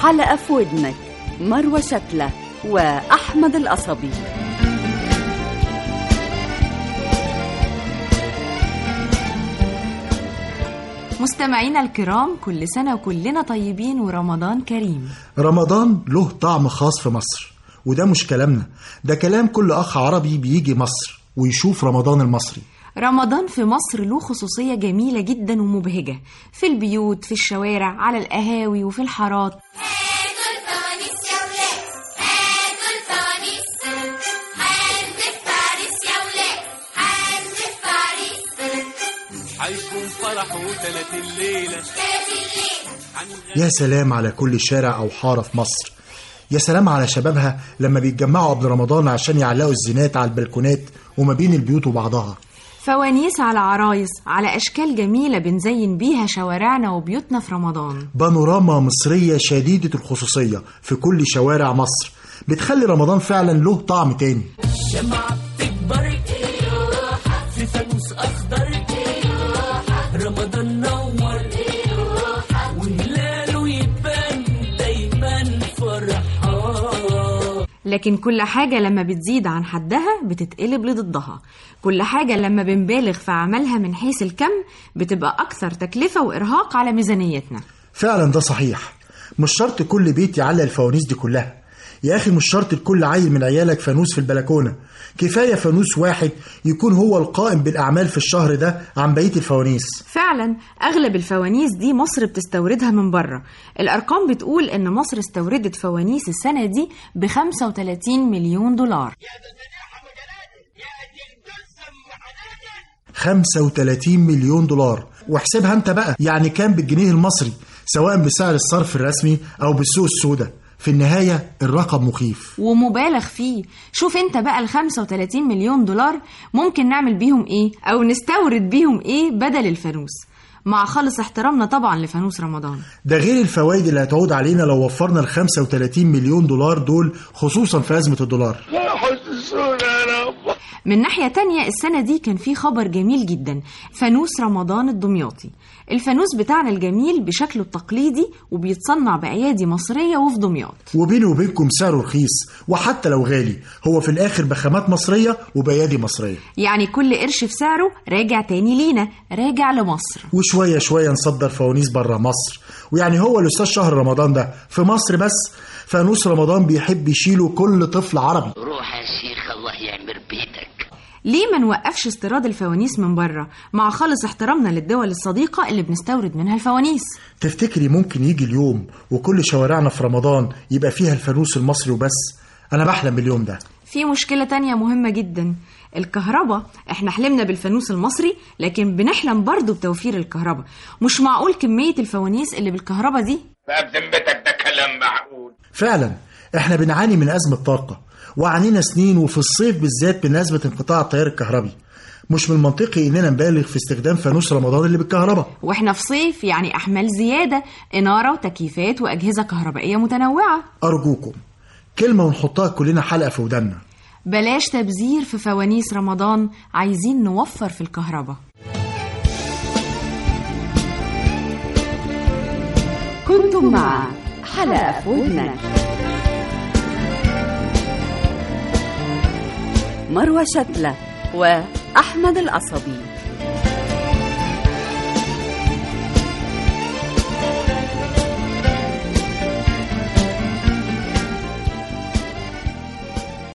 حلقة في ودنك مروة شتلة وأحمد القصبي مستمعينا الكرام كل سنة وكلنا طيبين ورمضان كريم رمضان له طعم خاص في مصر وده مش كلامنا ده كلام كل أخ عربي بيجي مصر ويشوف رمضان المصري رمضان في مصر له خصوصية جميلة جدا ومبهجة في البيوت في الشوارع على القهاوي وفي الحارات هاتوا الفوانيس يا ولاد هاتوا الفوانيس هنلف فارس يا ولاد هنلف فارس حيكون فرح وتلات الليلة تلات الليل يا سلام على كل شارع أو حارة في مصر يا سلام على شبابها لما بيتجمعوا قبل رمضان عشان يعلقوا الزينات على البلكونات وما بين البيوت وبعضها فوانيس على عرايس على أشكال جميلة بنزين بيها شوارعنا وبيوتنا في رمضان بانوراما مصرية شديدة الخصوصية في كل شوارع مصر بتخلي رمضان فعلا له طعم تاني شمعة بتكبر في فانوس أخضر رمضان نور وهلاله يبان دايما فرحان لكن كل حاجة لما بتزيد عن حدها بتتقلب لضدها كل حاجة لما بنبالغ في عملها من حيث الكم بتبقى أكثر تكلفة وإرهاق على ميزانيتنا فعلا ده صحيح مش شرط كل بيت يعلق الفوانيس دي كلها يا أخي مش شرط لكل عيل من عيالك فانوس في البلكونة كفاية فانوس واحد يكون هو القائم بالأعمال في الشهر ده عن بقية الفوانيس فعلا أغلب الفوانيس دي مصر بتستوردها من بره الأرقام بتقول إن مصر استوردت فوانيس السنة دي ب 35 مليون دولار 35 مليون دولار واحسبها انت بقى يعني كام بالجنيه المصري سواء بسعر الصرف الرسمي او بالسوق السوداء في النهاية الرقم مخيف ومبالغ فيه شوف انت بقى ال 35 مليون دولار ممكن نعمل بيهم ايه او نستورد بيهم ايه بدل الفانوس مع خالص احترامنا طبعا لفانوس رمضان ده غير الفوائد اللي هتعود علينا لو وفرنا ال 35 مليون دولار دول خصوصا في أزمة الدولار من ناحية تانية السنة دي كان في خبر جميل جدا فانوس رمضان الدمياطي الفانوس بتاعنا الجميل بشكله التقليدي وبيتصنع بأيادي مصرية وفي دمياط وبيني وبينكم سعره رخيص وحتى لو غالي هو في الآخر بخامات مصرية وبيادي مصرية يعني كل قرش في سعره راجع تاني لينا راجع لمصر وشوية شوية نصدر فوانيس بره مصر ويعني هو الأستاذ شهر رمضان ده في مصر بس فانوس رمضان بيحب يشيله كل طفل عربي روح يا شيخ الله يعمر بيتك ليه ما نوقفش استيراد الفوانيس من بره مع خالص احترامنا للدول الصديقة اللي بنستورد منها الفوانيس تفتكري ممكن يجي اليوم وكل شوارعنا في رمضان يبقى فيها الفانوس المصري وبس أنا بحلم باليوم ده في مشكلة تانية مهمة جدا الكهرباء احنا حلمنا بالفانوس المصري لكن بنحلم برضه بتوفير الكهرباء مش معقول كمية الفوانيس اللي بالكهرباء دي بقى بذمتك ده كلام معقول فعلا احنا بنعاني من أزمة طاقة وعانينا سنين وفي الصيف بالذات من أزمة انقطاع التيار الكهربي مش من المنطقي إننا نبالغ في استخدام فانوس رمضان اللي بالكهرباء واحنا في صيف يعني احمال زيادة انارة وتكييفات واجهزة كهربائية متنوعة أرجوكم كلمة ونحطها كلنا حلقة في ودنا بلاش تبذير في فوانيس رمضان عايزين نوفر في الكهرباء كنتم مع حلقة في ودنك مروة شتلة وأحمد القصبي